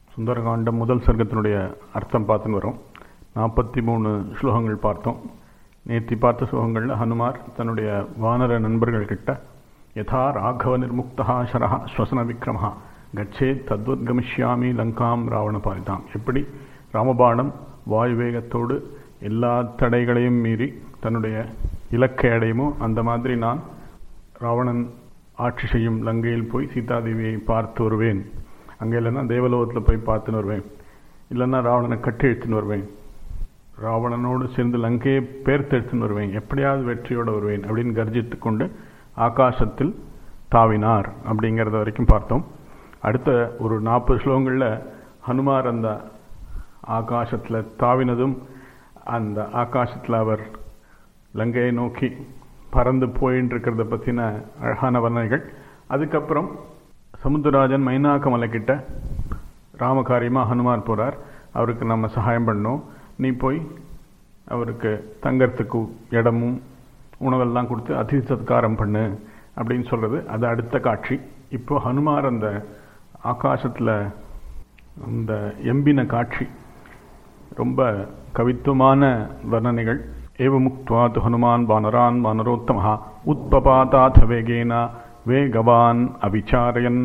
சுந்தரகாண்டம் முதல் சர்க்கத்தினுடைய அர்த்தம் பார்த்துன்னு வரோம் நாற்பத்தி மூணு ஸ்லோகங்கள் பார்த்தோம் நேத்தி பார்த்த ஸ்லோகங்களில் ஹனுமார் தன்னுடைய வானர நண்பர்கள் கிட்ட யதா ராகவ நிர்முக்தா சரஹ ஸ்வசன விக்ரமஹா கச்சே தத்வத் கமிஷ்யாமி லங்காம் ராவண பாரிதாம் எப்படி ராமபாணம் வாயு வேகத்தோடு எல்லா தடைகளையும் மீறி தன்னுடைய இலக்கை அடையுமோ அந்த மாதிரி நான் ராவணன் ஆட்சி செய்யும் லங்கையில் போய் சீதாதேவியை பார்த்து வருவேன் அங்கே இல்லைன்னா தேவலோகத்தில் போய் பார்த்துன்னு வருவேன் இல்லைன்னா ராவணனை கட்டி இழுத்துன்னு வருவேன் ராவணனோடு சேர்ந்து லங்கையை பேர்த்தெடுத்துன்னு வருவேன் எப்படியாவது வெற்றியோடு வருவேன் அப்படின்னு கர்ஜித்து கொண்டு ஆகாசத்தில் தாவினார் அப்படிங்கிறத வரைக்கும் பார்த்தோம் அடுத்த ஒரு நாற்பது ஸ்லோகங்களில் ஹனுமார் அந்த ஆகாசத்தில் தாவினதும் அந்த ஆகாசத்தில் அவர் லங்கையை நோக்கி பறந்து போயின்னு இருக்கிறத பற்றின அழகான வர்ணனைகள் அதுக்கப்புறம் சமுத்திரராஜன் மைனாக்க மலைக்கிட்ட ராமகாரியமாக ஹனுமார் போகிறார் அவருக்கு நம்ம சகாயம் பண்ணோம் நீ போய் அவருக்கு தங்கறதுக்கு இடமும் உணவெல்லாம் கொடுத்து அதிதி சத்காரம் பண்ணு அப்படின்னு சொல்கிறது அது அடுத்த காட்சி இப்போ ஹனுமார் அந்த ஆகாசத்தில் அந்த எம்பின காட்சி ரொம்ப கவித்துவமான வர்ணனைகள் ஏவமுக்துவா து ஹனுமான் வானரான் வானரோத்தமஹா உத்பபாதாத வேகேன வேகவான் அவிச்சாரயன்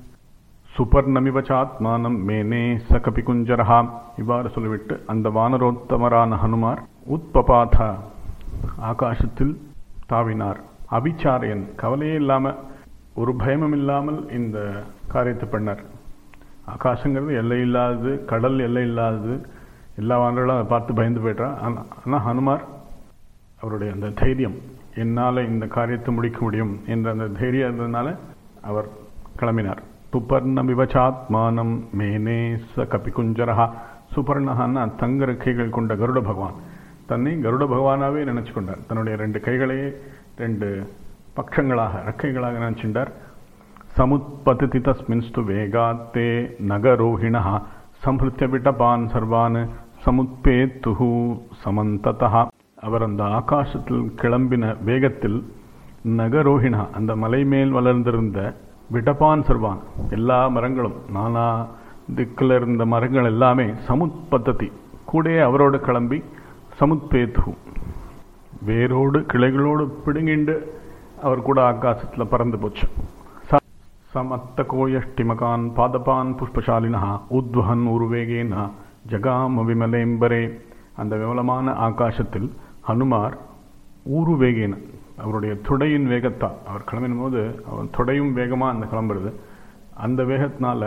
சுபர்ணமிவச்சாத்மானம் மேனே சகபி குஞ்சரஹா இவ்வாறு சொல்லிவிட்டு அந்த வானரோத்தமரான ஹனுமார் உத்பபாத ஆகாசத்தில் தாவினார் அபிச்சாரியன் கவலையே இல்லாமல் ஒரு பயமும் இல்லாமல் இந்த காரியத்தை பண்ணார் ஆகாசங்கிறது எல்லை இல்லாதது கடல் எல்லை இல்லாதது எல்லா வானர்களும் அதை பார்த்து பயந்து போய்ட்றா ஆனால் ஹனுமார் அவருடைய அந்த தைரியம் என்னால் இந்த காரியத்தை முடிக்க முடியும் என்ற அந்த தைரியம் இருந்ததுனால அவர் கிளம்பினார் சுபர்ண விவச்சாத்மானம் மேனே ச கபிகுஞ்சரஹா சுபர்ணஹான்னா தங்க கைகள் கொண்ட கருட பகவான் தன்னை கருட பகவானாவே நினைச்சு கொண்டார் தன்னுடைய ரெண்டு கைகளையே ரெண்டு பட்சங்களாக ரெக்கைகளாக நினைச்சின்றார் சமுத்பதி தஸ்மின்ஸ்து வேகாத்தே நகரோஹிண சம்ஹிருத்திய விட்டபான் சர்வான் சமுத்பேத்துஹு சமந்ததா அவர் அந்த ஆகாசத்தில் கிளம்பின வேகத்தில் நகரோஹிணா அந்த மலை மேல் வளர்ந்திருந்த விடபான் சர்வான் எல்லா மரங்களும் நானா திக்கில் இருந்த மரங்கள் எல்லாமே சமுத் பத்ததி கூடயே அவரோடு கிளம்பி சமுத்பேத்து வேரோடு கிளைகளோடு பிடுங்கிண்டு அவர் கூட ஆகாசத்தில் பறந்து போச்சு சமத்த கோயஷ்டிமகான் பாதபான் புஷ்பசாலினா உத்வஹன் உருவேகேனா ஜகாம விமலேம்பரே அந்த விமலமான ஆகாசத்தில் ஹனுமார் ஊருவேகேன அவருடைய தொடையின் வேகத்தால் அவர் கிளம்பின போது அவர் தொடையும் வேகமாக அந்த கிளம்புறது அந்த வேகத்தினால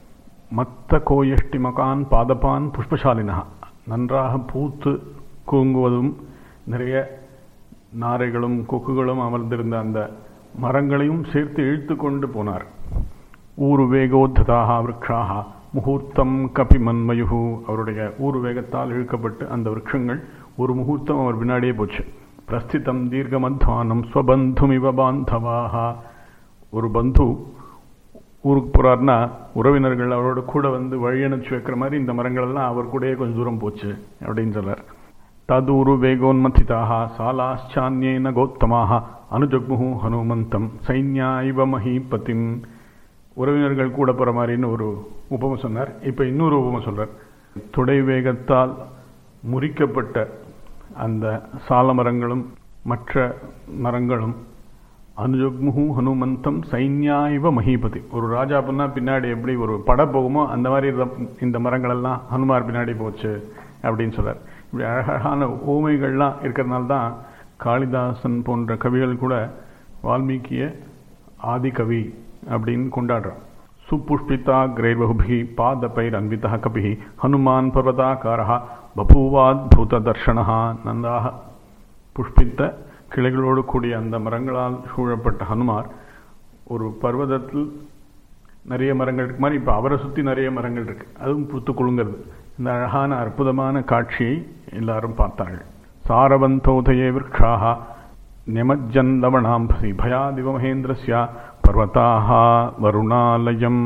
மத்த கோயஷ்டி மகான் பாதபான் புஷ்பசாலினா நன்றாக பூத்து கூங்குவதும் நிறைய நாரைகளும் கொக்குகளும் அமர்ந்திருந்த அந்த மரங்களையும் சேர்த்து இழுத்து கொண்டு போனார் ஊரு வேகோத்ததாக விரக்ஷாக முகூர்த்தம் கபி மன்மயுகு அவருடைய ஊரு வேகத்தால் இழுக்கப்பட்டு அந்த விரக்ஷங்கள் ஒரு முகூர்த்தம் அவர் பின்னாடியே போச்சு பிரஸ்திதம் தீர்க்கமத்வானம் ஸ்வபந்துமிவ பாந்தவாக ஒரு பந்து ஊருக்கு போகிறார்னா உறவினர்கள் அவரோட கூட வந்து வழி அனுப்பிச்சு வைக்கிற மாதிரி இந்த மரங்களெல்லாம் அவர் கூடயே கொஞ்சம் தூரம் போச்சு அப்படின்னு சொல்றார் ததூரு வேகோன்மதிதாக சாலாச்சான்யேன கோத்தமாக அனுஜக்முகு ஹனுமந்தம் சைன்யா இவ மஹீபதிம் உறவினர்கள் கூட போகிற மாதிரின்னு ஒரு உபமை சொன்னார் இப்போ இன்னொரு உபமை சொல்கிறார் துடை வேகத்தால் முறிக்கப்பட்ட அந்த சால மரங்களும் மற்ற மரங்களும் அனுஜக்முகு ஹனுமந்தம் சைன்யா இவ மஹீபதி ஒரு ராஜா பண்ணா பின்னாடி எப்படி ஒரு பட போகுமோ அந்த மாதிரி இந்த மரங்களெல்லாம் ஹனுமார் பின்னாடி போச்சு அப்படின்னு சொல்கிறார் இப்படி அழகான ஓமைகள்லாம் இருக்கிறதுனால தான் காளிதாசன் போன்ற கவிகள் கூட வால்மீகிய ஆதி கவி அப்படின்னு கொண்டாடுறான் சுப்புஷ்பிதா கிரைர்பகுபி பாதபைர் அன்விதா கபி ஹனுமான் பர்வதாக்காரா பபூவாத்புத தர்ஷனா நன்றாக புஷ்பித்த கிளைகளோடு கூடிய அந்த மரங்களால் சூழப்பட்ட ஹனுமார் ஒரு பர்வதத்தில் நிறைய மரங்கள் இருக்கு மாதிரி இப்போ அவரை சுற்றி நிறைய மரங்கள் இருக்கு அதுவும் புத்து குலுங்கிறது இந்த அழகான அற்புதமான காட்சியை எல்லாரும் பார்த்தார்கள் சாரவந்தோதயே விரக்ஷாக நிமஜ்ஜன் லவணாம்பசி பயாதிவ மகேந்திரஸ்யா பர்வதாக வருணாலயம்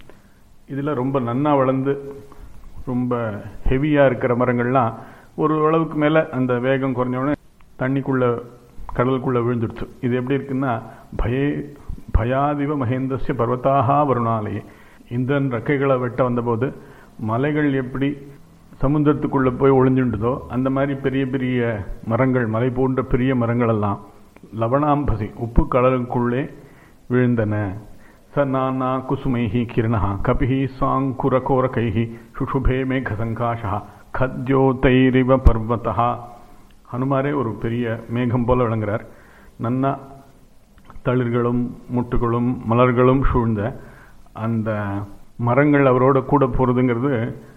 இதில் ரொம்ப நன்னா வளர்ந்து ரொம்ப ஹெவியாக இருக்கிற மரங்கள்லாம் ஒரு அளவுக்கு மேலே அந்த வேகம் குறைஞ்சவுடனே தண்ணிக்குள்ளே கடலுக்குள்ளே விழுந்துடுச்சு இது எப்படி இருக்குன்னா பயே பயாதிவ மகேந்திரஸ்ய பர்வத்தாக வருணாலயே இந்திரன் ரெக்கைகளை வெட்ட வந்தபோது மலைகள் எப்படி சமுத்திரத்துக்குள்ளே போய் ஒளிஞ்சுண்டதோ அந்த மாதிரி பெரிய பெரிய மரங்கள் மலை போன்ற பெரிய மரங்கள் எல்லாம் லவணாம்பசி உப்பு கடலுக்குள்ளே விழுந்தன ச நானா குசுமைஹி கிரணா கபிஹி சாங்குரகோரகைஹி சுஷுபே மேகசங்காஷா கத்யோதைரிவ பர்வதா ஹனுமாரே ஒரு பெரிய மேகம் போல விளங்குறார் நன்னா தளிர்களும் முட்டுகளும் மலர்களும் சூழ்ந்த அந்த மரங்கள் அவரோட கூட போகிறதுங்கிறது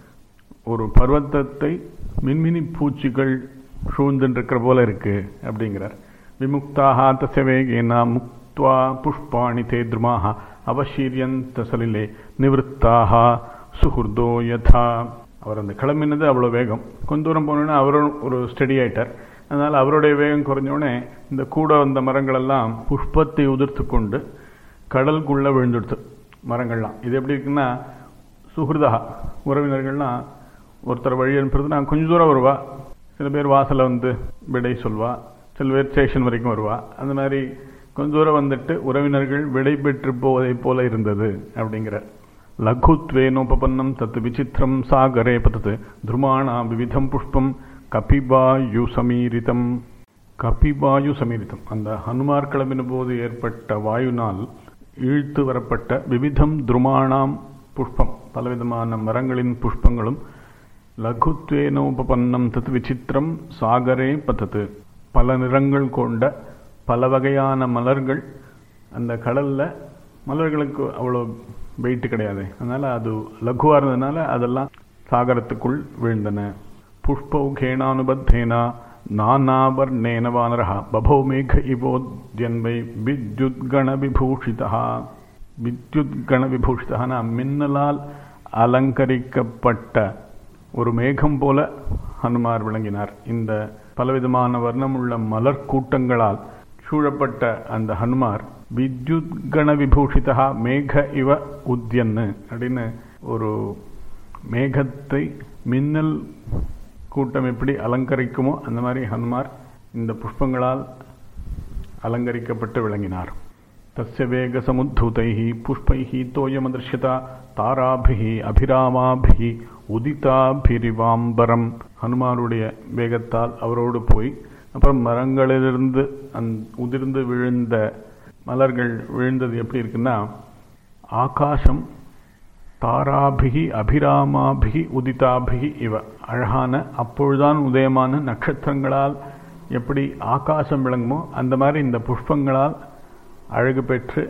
ஒரு பர்வத்தத்தை மின்மினி பூச்சிகள் சூழ்ந்துருக்கிற போல இருக்கு அப்படிங்கிறார் விமுக்தாக தச வேகேனா முக்துவா புஷ்பாணி தே திருமாக அவசீரியந்த சலிலே நிவృత్தாக சுஹுர்தோ யதா அவர் அந்த கிளம்பினது அவ்வளோ வேகம் கொஞ்ச தூரம் போனோன்னா அவரும் ஒரு ஸ்டடி ஆயிட்டார் அதனால் அவருடைய வேகம் குறைஞ்சோடனே இந்த கூட வந்த மரங்களெல்லாம் புஷ்பத்தை உதிர்த்து கொண்டு கடலுக்குள்ளே விழுந்துடுத்து மரங்கள்லாம் இது எப்படி இருக்குன்னா சுஹൃதா உறவினர்கள்லாம் ஒருத்தர் வழி அனுப்புறது நான் கொஞ்சம் தூரம் வருவா சில பேர் வாசலில் வந்து விடை சொல்வா சில பேர் ஸ்டேஷன் வரைக்கும் வருவா அந்த மாதிரி கொஞ்ச தூரம் வந்துட்டு உறவினர்கள் விடை பெற்று போவதைப் போல இருந்தது அப்படிங்கிறார் லகுத்வேனோபபன்னம் தத் விசித்திரம் சாகரே பத்தது துருமாணா விவிதம் புஷ்பம் கபிபாயு சமீரிதம் கபிபாயு சமீரிதம் அந்த ஹனுமார் கிளம்பின போது ஏற்பட்ட வாயுனால் இழுத்து வரப்பட்ட விவிதம் துருமாணாம் புஷ்பம் பலவிதமான மரங்களின் புஷ்பங்களும் லகுத்வேனோபபன்னம் தத் விசித்திரம் சாகரே பத்தது பல நிறங்கள் கொண்ட பல வகையான மலர்கள் அந்த கடல்ல மலர்களுக்கு அவ்வளோ வெயிட் கிடையாது அதனால அது லகுவாக இருந்ததுனால அதெல்லாம் சாகரத்துக்குள் விழுந்தன புஷ்பௌகேனானுபத்தேனா நானாவர்ணேன வானரா பபோ மேக இவோத்யன்வை வித்யுத்கண விபூஷிதா வித்யுத்கண விபூஷிதா மின்னலால் அலங்கரிக்கப்பட்ட ஒரு மேகம் போல ஹனுமார் விளங்கினார் இந்த பலவிதமான வர்ணமுள்ள மலர் கூட்டங்களால் சூழப்பட்ட அந்த ஹனுமார் வித்யுத்கண விபூஷிதா மேக இவ உத்யன்னு அப்படின்னு ஒரு மேகத்தை மின்னல் கூட்டம் எப்படி அலங்கரிக்குமோ அந்த மாதிரி ஹனுமார் இந்த புஷ்பங்களால் அலங்கரிக்கப்பட்டு விளங்கினார் தஸ்ய வேக சமுத்தூதைः புஷ்பைः தோயமதிருஷ்யதா தாராபிः அபிராமாபிः உதிதாபிரிவாம்பரம் ஹனுமாருடைய வேகத்தால் அவரோடு போய் அப்புறம் மரங்களிலிருந்து அந் உதிர்ந்து விழுந்த மலர்கள் விழுந்தது எப்படி இருக்குன்னா ஆகாசம் தாராபிகி அபிராமாபிகி உதிதாபிகி இவ அழகான அப்பொழுதுதான் உதயமான நட்சத்திரங்களால் எப்படி ஆகாசம் விளங்குமோ அந்த மாதிரி இந்த புஷ்பங்களால் அழகு பெற்று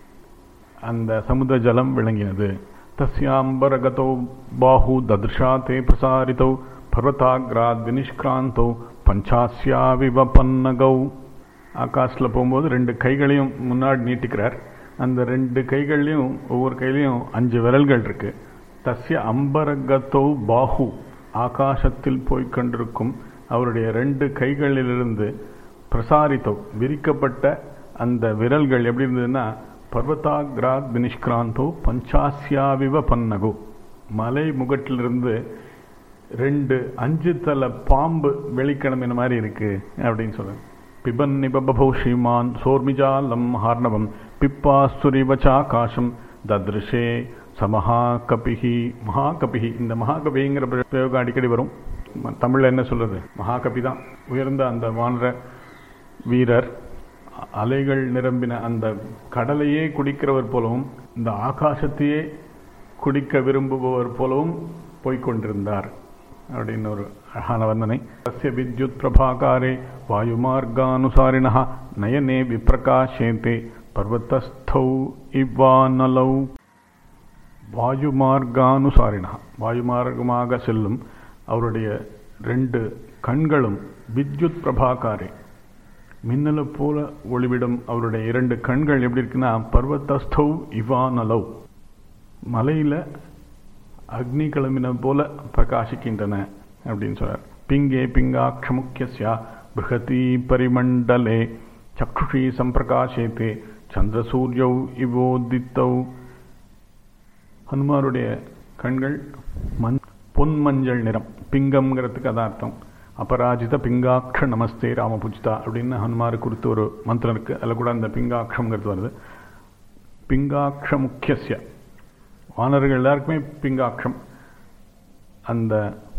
அந்த சமுத்திர ஜலம் விளங்கினது தஸ்யாம்பரகதோ பாஹு ததிருஷா தே பிரசாரித்தௌ பர்வதாகிராத் வினிஷ்கிராந்தௌ பஞ்சாஸ்யாவிவ பன்னகௌ ஆகாஷில் போகும்போது ரெண்டு கைகளையும் முன்னாடி நீட்டிக்கிறார் அந்த ரெண்டு கைகள்லையும் ஒவ்வொரு கையிலையும் அஞ்சு விரல்கள் இருக்கு தஸ்ய அம்பரகத்தோ பாஹு ஆகாசத்தில் போய்க் கொண்டிருக்கும் அவருடைய ரெண்டு கைகளிலிருந்து பிரசாரித்தோ விரிக்கப்பட்ட அந்த விரல்கள் எப்படி இருந்ததுன்னா பர்வதாகிராத் வினிஷ்கிராந்தோ பஞ்சாசியாவிவ பன்னகோ மலை முகட்டிலிருந்து ரெண்டு அஞ்சு தலை பாம்பு வெளிக்கிழமைன மாதிரி இருக்கு அப்படின்னு சொல்றேன் பிபன் நிபபௌ ஸ்ரீமான் சோர்மிஜாலம் ஹார்ணவம் பிப்பாசுரிவச்சாகாசம் தத்ருஷே சமஹா கபிஹி மகாகபிஹி இந்த மகாகபிங்கிற பிரயோகம் அடிக்கடி வரும் தமிழ்ல என்ன சொல்றது மகாகபி தான் உயர்ந்த அந்த வானர வீரர் அலைகள் நிரம்பின அந்த கடலையே குடிக்கிறவர் போலவும் இந்த ஆகாசத்தையே குடிக்க விரும்புபவர் போலவும் போய்கொண்டிருந்தார் அப்படின்னு ஒரு அழகான வர்ணனை தஸ்ய வித்யுத் பிரபாகாரே வாயுமார்கானுசாரிண நயனே விப்பிரகாஷேத்தே பர்வத்தஸ்தௌ இவ்வானலௌ வாயுமார்கானுசாரிணா வாயுமார்க்கமாக செல்லும் அவருடைய ரெண்டு கண்களும் வித்யுத் பிரபாகாரே மின்னலை போல ஒளிவிடும் அவருடைய இரண்டு கண்கள் எப்படி இருக்குன்னா பர்வத்தஸ்தௌ இவானலவ் மலையில அக்னி கிளம்பின போல பிரகாசிக்கின்றன அப்படின்னு சொல்றார் பிங்கே பிங்காட்சமுக்கியா பிருகதி பரிமண்டலே சக்ஷுஷி சம்பிரகாஷேத்தே சந்திரசூரியௌ இவோதித்தௌ ஹனுமாருடைய கண்கள் மண் பொன் மஞ்சள் நிறம் பிங்கம்ங்கிறதுக்கு அதான் அர்த்தம் அபராஜித பிங்காட்ச நமஸ்தே ராமபுஜிதா அப்படின்னு ஹனுமார் குறித்து ஒரு மந்திரம் இருக்கு அதில் கூட அந்த பிங்காட்சம்ங்கிறது வருது பிங்காட்ச முக்கியசிய வானர்கள் எல்லாருக்குமே பிங்காட்சம் அந்த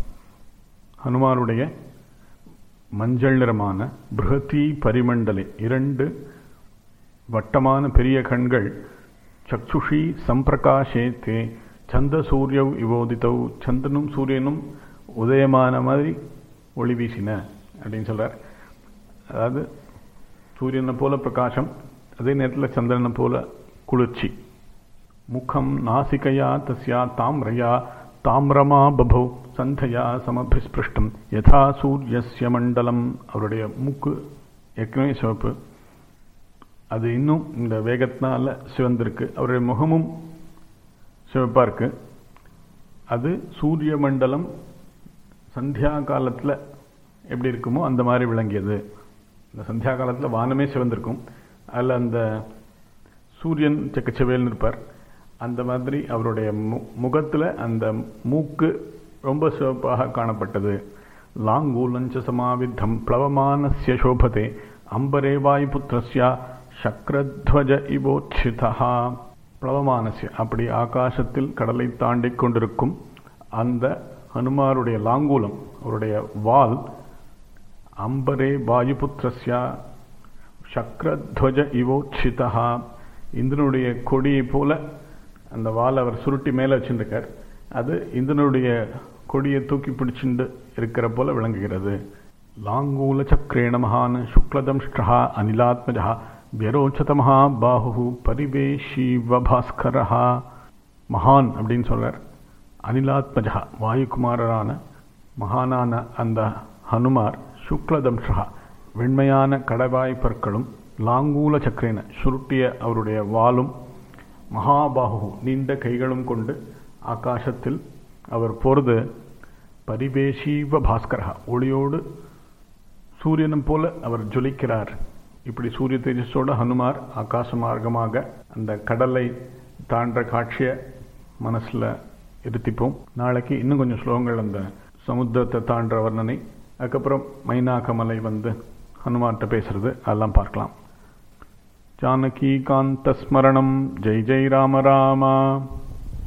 ஹனுமாருடைய மஞ்சள் நிறமான பிருகதி பரிமண்டலே இரண்டு வட்டமான பெரிய கண்கள் சக்ஷுஷி சம்பிரகாஷே தே சந்த சூரியவ் இவோதித்தவ் சந்திரனும் சூரியனும் உதயமான மாதிரி ஒளி வீசின அப்படின்னு சொல்றார் அதாவது சூரியனை போல பிரகாசம் அதே நேரத்தில் சந்திரனை போல குளிர்ச்சி முகம் நாசிகையா தஸ்யா தாம்ரயா தாமிரமா பபௌ சந்தையா சமபிஸ்பிருஷ்டம் யதா சூரியஸ்ய மண்டலம் அவருடைய மூக்கு ஏற்கனவே சிவப்பு அது இன்னும் இந்த வேகத்தினால சிவந்திருக்கு அவருடைய முகமும் சிவப்பாக இருக்கு அது சூரிய மண்டலம் சந்தியா காலத்தில் எப்படி இருக்குமோ அந்த மாதிரி விளங்கியது இந்த சந்தியா காலத்தில் வானமே சிவந்திருக்கும் அதில் அந்த சூரியன் செக்கச்சவேல்னு இருப்பார் அந்த மாதிரி அவருடைய மு முகத்தில் அந்த மூக்கு ரொம்ப சிவப்பாக காணப்பட்டது லாங்கூலஞ்ச சமாவித்தம் பிளவமானஸ்ய சோபதே அம்பரே வாயுபுத்திரஸ்யா சக்கரத்வஜ இவோச்சிதா பிளவமானஸ்ய அப்படி ஆகாசத்தில் கடலை தாண்டி கொண்டிருக்கும் அந்த ஹனுமாருடைய லாங்கூலம் அவருடைய வால் அம்பரே வாயுபுத்திரஸ்யா சக்கரத்வஜ இவோச்சிதா இந்திரனுடைய கொடியை போல அந்த வால் அவர் சுருட்டி மேலே வச்சுருக்கார் அது இந்திரனுடைய கொடியை தூக்கி பிடிச்சுண்டு இருக்கிற போல விளங்குகிறது லாங்கூல சக்கரேண மகான் சுக்லதம்ஷ்டா அனிலாத்மஜா வியரோச்சத மகாபாஹு பரிவேஷீவ பாஸ்கரஹா மகான் அப்படின்னு சொல்றார் அனிலாத்மஜா வாயுகுமாரரான மகானான அந்த ஹனுமார் சுக்லதம்ஷா வெண்மையான கடவாய் பற்களும் லாங்கூல சக்கரேன சுருட்டிய அவருடைய வாலும் மகாபாகு நீண்ட கைகளும் கொண்டு ஆகாசத்தில் அவர் போறது பரிவேஷீவ பாஸ்கரா ஒளியோடு சூரியனும் போல அவர் ஜொலிக்கிறார் இப்படி சூரிய தேஜஸோட ஹனுமார் ஆகாச மார்க்கமாக அந்த கடலை தாண்ட காட்சியை மனசில் இருத்திப்போம் நாளைக்கு இன்னும் கொஞ்சம் ஸ்லோகங்கள் அந்த சமுத்திரத்தை தாண்ட வர்ணனை அதுக்கப்புறம் மைனாகமலை வந்து ஹனுமார்கிட்ட பேசுறது அதெல்லாம் பார்க்கலாம் ஜானகீகாந்தஸ்மரணம் ஜெய் ஜெய் ராம ராமா